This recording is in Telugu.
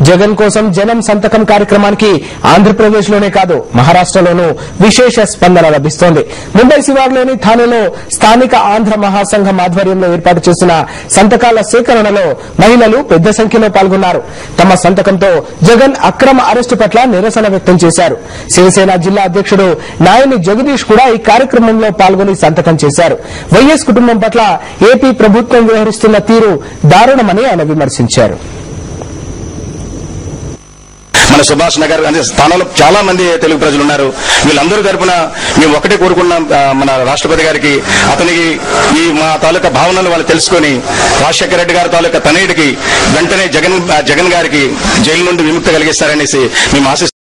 జగన్ కోసం జనం సంతకం కార్యక్రమానికి ఆంధ్రప్రదేశ్ లోనే కాదు మహారాష్టలోనూ విశేష స్పందన లభిస్తోంది ముంబై శివార్లోని థానేలో స్థానిక ఆంధ్ర మహాసంఘం ఆధ్వర్యంలో ఏర్పాటు చేసిన సంతకాల సేకరణలో మహిళలు పెద్ద సంఖ్యలో పాల్గొన్నారు తమ సంతకంతో జగన్ అక్రమ అరెస్టు పట్ల నిరసన వ్యక్తం చేశారు శివసేన జిల్లా అధ్యక్షుడు నాయని జగదీష్ కూడా ఈ కార్యక్రమంలో పాల్గొని సంతకం చేశారు వైఎస్ కుటుంబం పట్ల ఏపీ ప్రభుత్వం వ్యవహరిస్తున్న తీరు దారుణమని ఆయన విమర్శించారు మన సుభాష్ నగర్ అనే స్థానంలో చాలా మంది తెలుగు ప్రజలు ఉన్నారు వీళ్ళందరూ తరపున మేము ఒకటే కోరుకున్నాం ఆ, మన రాష్ట్రపతి గారికి అతనికి ఈ మా తాలూకా భావనలు వాళ్ళు తెలుసుకొని రాజశేఖర రెడ్డి గారి తాలూకా తనయుడికి వెంటనే జగన్ ఆ, జగన్ గారికి జైలు నుండి విముక్తి కలిగిస్తారనేసి మేము ఆశిస్తున్నాం